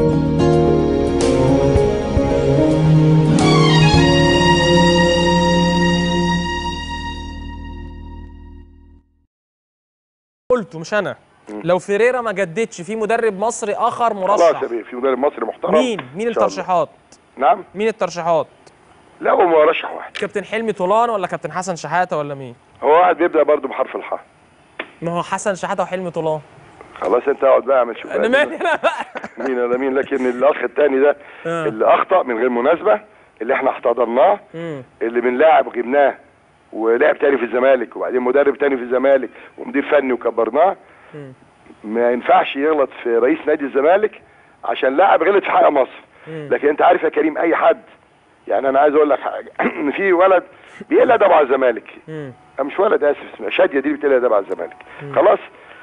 قلته مش انا لو فيريرا ما جددش في مدرب مصري اخر خلاص مرشح يا بيه في مدرب مصري محترم مين مين إن شاء الله. الترشيحات نعم مين الترشيحات لا هو مرشح واحد كابتن حلمي طولان ولا كابتن حسن شحاته ولا مين هو واحد بيبدا برضه بحرف الحاء ما هو حسن شحاته وحلمي طولان خلاص انت اقعد بقى اعمل شوف انا مالي انا بقى مين ولا مين لكن الاخ الثاني ده آه. اللي اخطا من غير مناسبه اللي احنا احتضناه مم. اللي بنلاعب وجبناه ولعب تاني في الزمالك وبعدين مدرب تاني في الزمالك ومدير فني وكبرناه مم. ما ينفعش يغلط في رئيس نادي الزمالك عشان لاعب غلط في حق مصر مم. لكن انت عارف يا كريم اي حد يعني انا عايز اقول لك حاجه ان في ولد بيقل ادب على الزمالك مم. أه مش ولد اسف اسمها شاديه دي اللي بتقل ادب على الزمالك خلاص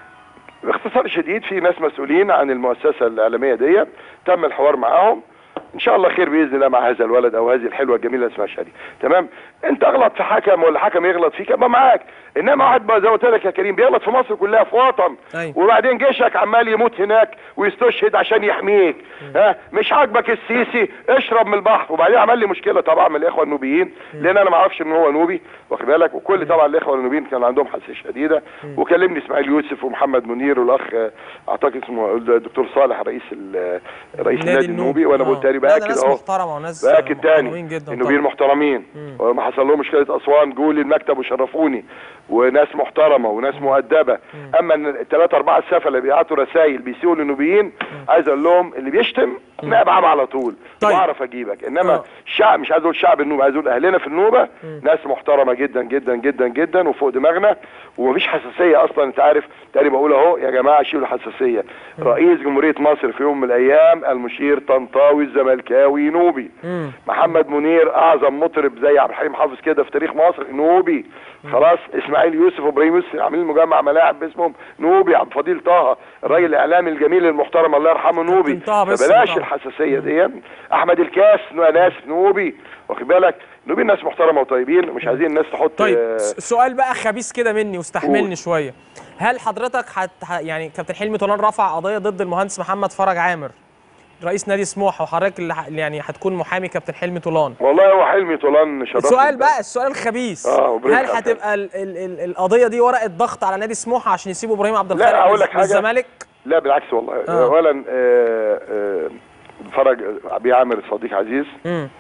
باختصار شديد في ناس مسؤولين عن المؤسسه الاعلاميه دي تم الحوار معاهم ان شاء الله خير باذن الله مع هذا الولد او هذه الحلوه الجميله اللي اسمها شادي تمام انت اغلط في حكم ولا حكم يغلط فيك ابقى معاك انما واحد بقى زي ما قلت لك يا كريم بيغلط في مصر كلها في وطن أيوة. وبعدين جيشك عمال يموت هناك ويستشهد عشان يحميك ها مش عاجبك السيسي اشرب من البحر وبعدين عمل لي مشكله طبعا من الاخوه النوبيين لان انا ما اعرفش ان هو نوبي واخد بالك وكل طبعا الاخوه النوبيين كان عندهم حساسيه شديده وكلمني اسماعيل يوسف ومحمد منير والاخ آه، اعتقد اسمه الدكتور صالح رئيس ال- رئيس النادي النوبي وانا آه. بقول تاني لا، ده باكد ناس اهو محترمه وناس باكد محترمين تاني جدا النوبيين طبعاً. محترمين وما حصل لهم مشكله اسوان جوا لي المكتب وشرفوني وناس محترمه وناس مؤدبه اما الثلاثه اربعه السفله اللي بيعطوا رسائل بيسيئوا للنوبيين عايز اقول لهم اللي بيشتم نائب عام على طول طيب. واعرف اجيبك انما آه. الشعب مش عايز اقول شعب النوبه عايز اقول اهلنا في النوبه ناس محترمه جدا جدا جدا جدا وفوق دماغنا ومفيش حساسيه اصلا انت عارف تاني بقول اهو يا جماعه شيلوا الحساسيه رئيس جمهوريه مصر في يوم من الايام المشير طنطاوي الزملكاوي نوبي مم. محمد محمد منير اعظم مطرب زي عبد الحليم حافظ كده في تاريخ مصر نوبي خلاص اسماعيل يوسف وابراهيم يوسف عاملين مجمع ملاعب باسمهم نوبي عبد الفضيل طه الراجل الاعلامي الجميل المحترم الله يرحمه نوبي كابتن طه بس فبلاش طبعا. الحساسيه دي احمد الكاس ناس نوبي واخد بالك نوبي ناس محترمه وطيبين ومش عايزين الناس تحط طيب آه، س- سؤال بقى خبيث كده مني واستحملني قول. شويه هل حضرتك حت... ح- يعني كابتن حلمي طولان رفع قضيه ضد المهندس محمد فرج عامر رئيس نادي سموحه وحضرتك اللي ح- اللي يعني هتكون محامي كابتن حلمي طولان والله هو حلمي طولان شرفني السؤال بقى السؤال الخبيث آه، وإبراهيم هل حسن. هتبقى ال ال ال القضيه دي ورقه ضغط على نادي سموحه عشان يسيبوا ابراهيم عبد لا، الخالق أقول لك من حاجة. الزمالك لا بالعكس والله آه. اولا آه، آه، فرج ابي عامر صديق عزيز امم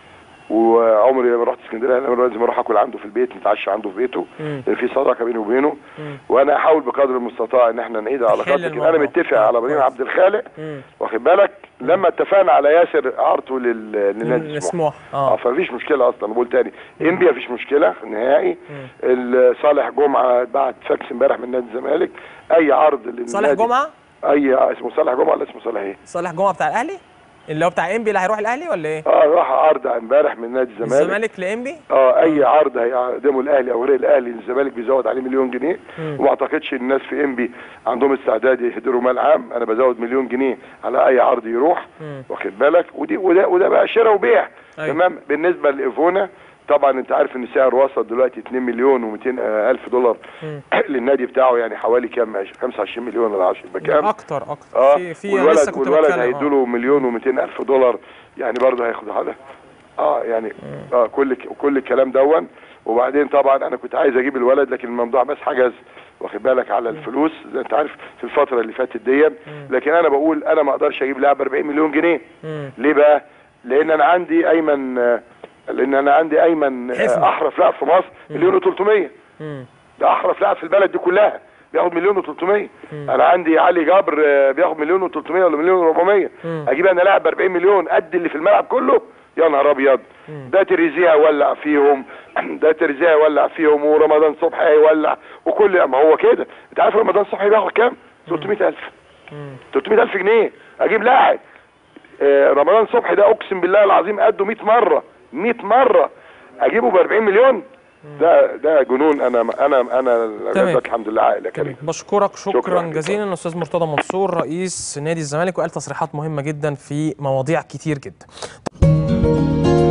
وعمري ما رحت اسكندريه انا لازم اروح اكل عنده في البيت نتعشى عنده في بيته مم. لان في صداقه بيني وبينه مم. وانا احاول بقدر المستطاع ان احنا نعيد علاقات لكن الموضوع. انا متفق آه، على ابراهيم كويس. عبد الخالق مم. واخد بالك لما اتفقنا على ياسر اعارته لل- للنادي سموحه اه اه فمفيش مشكله اصلا بقول تاني انبيا مفيش مشكله نهائي ال- صالح جمعه بعت فاكس امبارح من نادي الزمالك اي عرض للنادي صالح جمعه اي اسمه صالح جمعه ولا اسمه صالح ايه؟ صالح جمعه بتاع الاهلي اللي هو بتاع انبي اللي هيروح الاهلي ولا ايه اه راح عرض امبارح من نادي الزمالك الزمالك لانبي اه اي عرض هيقدمه الاهلي او غير الاهلي الزمالك بيزود عليه مليون جنيه مم. وما اعتقدش الناس في انبي عندهم استعداد يهدروا مال عام انا بزود مليون جنيه على اي عرض يروح مم. واخد بالك ودي وده وده بقى شراء وبيع أيوة. تمام بالنسبه لايفونا طبعا انت عارف ان سعر وصل دلوقتي 2 مليون و200 الف دولار مم. للنادي بتاعه يعني حوالي كام 25 مليون ولا 10 يبقى كام اكتر اكتر اه في في والولد لسه كنت والولد بتكلم هيدوا له مليون و200 الف دولار يعني برضه هياخد هذا اه يعني اه كل كل الكلام دون وبعدين طبعا انا كنت عايز اجيب الولد لكن الممدوح بس حجز واخد بالك على الفلوس زي انت عارف في الفتره اللي فاتت دي لكن انا بقول انا ما اقدرش اجيب لاعب 40 مليون جنيه مم. ليه بقى؟ لان انا عندي ايمن آه، لان انا عندي ايمن حفني. آه، احرف لاعب في مصر مليون و300 مم. ده احرف لاعب في البلد دي كلها بياخد مليون و300 انا عندي علي جبر آه، بياخد مليون و300 ولا مليون و400 مم. اجيب انا لاعب ب 40 مليون قد اللي في الملعب كله يا نهار ابيض ده تريزيه هيولع فيهم ده تريزيه هيولع فيهم ورمضان صبحي هيولع وكل ما هو كده انت عارف رمضان صبحي بياخد كام 300000 مم. 300000 جنيه اجيب لاعب آه، رمضان صبحي ده اقسم بالله العظيم قده 100 مره 100 مره اجيبه ب 40 مليون ده ده جنون انا انا انا تمام. لك الحمد لله عائله كريم تمام بشكرك شكرا, شكراً جزيلا استاذ مرتضى منصور رئيس نادي الزمالك وقال تصريحات مهمه جدا في مواضيع كتير جدا